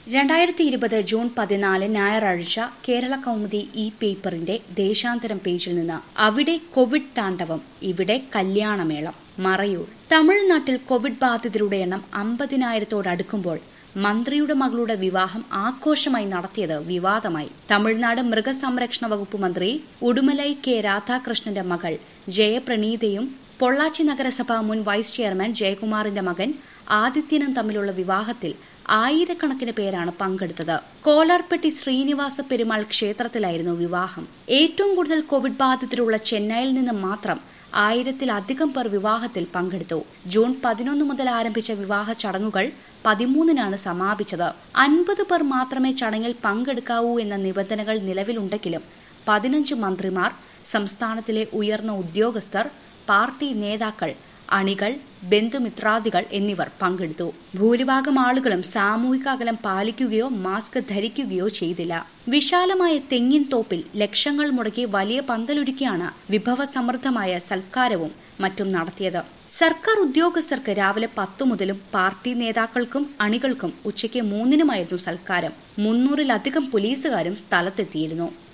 രണ്ടായിരത്തി ഇരുപത് ജൂൺ പതിനാല് ഞായറാഴ്ച കേരള കൗമുദി ഇ പേപ്പറിന്റെ ദേശാന്തരം പേജിൽ നിന്ന് അവിടെ കോവിഡ് താണ്ഡവം ഇവിടെ കല്യാണമേളം മറയൂർ തമിഴ്നാട്ടിൽ കോവിഡ് ബാധിതരുടെ എണ്ണം അമ്പതിനായിരത്തോടടുക്കുമ്പോൾ മന്ത്രിയുടെ മകളുടെ വിവാഹം ആഘോഷമായി നടത്തിയത് വിവാദമായി തമിഴ്നാട് മൃഗസംരക്ഷണ വകുപ്പ് മന്ത്രി ഉടുമലൈ കെ രാധാകൃഷ്ണന്റെ മകൾ ജയപ്രണീതയും പൊള്ളാച്ചി നഗരസഭ മുൻ വൈസ് ചെയർമാൻ ജയകുമാറിന്റെ മകൻ ആദിത്യനും തമ്മിലുള്ള വിവാഹത്തിൽ ആയിരക്കണക്കിന് പേരാണ് പങ്കെടുത്തത് കോലാർപ്പെട്ടി ശ്രീനിവാസ പെരുമാൾ ക്ഷേത്രത്തിലായിരുന്നു വിവാഹം ഏറ്റവും കൂടുതൽ കോവിഡ് ബാധിതരുള്ള ചെന്നൈയിൽ നിന്ന് മാത്രം ആയിരത്തിലധികം പേർ വിവാഹത്തിൽ പങ്കെടുത്തു ജൂൺ പതിനൊന്ന് മുതൽ ആരംഭിച്ച വിവാഹ ചടങ്ങുകൾ പതിമൂന്നിനാണ് സമാപിച്ചത് അൻപത് പേർ മാത്രമേ ചടങ്ങിൽ പങ്കെടുക്കാവൂ എന്ന നിബന്ധനകൾ നിലവിലുണ്ടെങ്കിലും പതിനഞ്ച് മന്ത്രിമാർ സംസ്ഥാനത്തിലെ ഉയർന്ന ഉദ്യോഗസ്ഥർ പാർട്ടി നേതാക്കൾ അണികൾ ബന്ധുമിത്രാദികൾ എന്നിവർ പങ്കെടുത്തു ഭൂരിഭാഗം ആളുകളും സാമൂഹിക അകലം പാലിക്കുകയോ മാസ്ക് ധരിക്കുകയോ ചെയ്തില്ല വിശാലമായ തെങ്ങിൻ തോപ്പിൽ ലക്ഷങ്ങൾ മുടക്കി വലിയ പന്തലൊരുക്കിയാണ് വിഭവസമൃദ്ധമായ സൽക്കാരവും മറ്റും നടത്തിയത് സർക്കാർ ഉദ്യോഗസ്ഥർക്ക് രാവിലെ പത്തു മുതലും പാർട്ടി നേതാക്കൾക്കും അണികൾക്കും ഉച്ചയ്ക്ക് മൂന്നിനുമായിരുന്നു സൽക്കാരം മുന്നൂറിലധികം പോലീസുകാരും സ്ഥലത്തെത്തിയിരുന്നു